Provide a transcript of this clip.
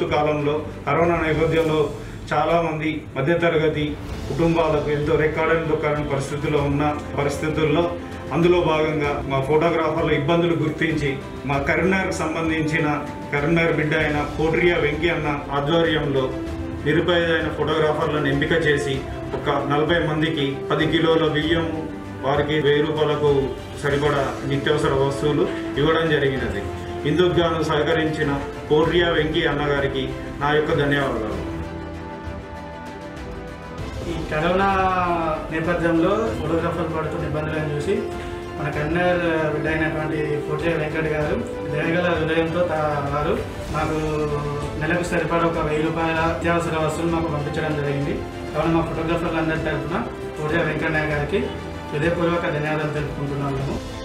కాలంలో కరోనా నేపథ్యంలో చాలామంది మధ్యతరగతి కుటుంబాలకు ఎంతో రెక్కాడని దొక్కాడని పరిస్థితుల్లో ఉన్న పరిస్థితుల్లో అందులో భాగంగా మా ఫోటోగ్రాఫర్ల ఇబ్బందులు గుర్తించి మా కరీంనగర్కి సంబంధించిన కరీంనగర్ బిడ్డ అయిన కోట్రియా వెంకీ అన్న ఆధ్వర్యంలో నిరుపేదైన ఫోటోగ్రాఫర్లను ఎంపిక చేసి ఒక నలభై మందికి పది కిలోల బియ్యం వారికి వెయ్యి రూపాయలకు సరిపడా నిత్యావసర వస్తువులు ఇవ్వడం జరిగినది ఇందుకు గాను సహకరించిన కోట్రియా వెంకీ అన్నగారికి నా యొక్క ధన్యవాదాలు ఈ కరోనా నేపథ్యంలో ఫోటోగ్రాఫర్ పడుతున్న ఇబ్బందులను చూసి మన కన్నర్ బిడ్డ అయినటువంటి ఫోటో వెంకట్ గారు దయగల హృదయంతో తా- వారు మాకు నెలకు సరిపడా ఒక వెయ్యి రూపాయల అత్యవసర వస్తువులు మాకు పంపించడం జరిగింది కావున మా ఫోటోగ్రాఫర్లు అందరి తరఫున ఫోటో వెంకయ్య గారికి హృదయపూర్వక ధన్యవాదాలు తెలుపుకుంటున్నాము మేము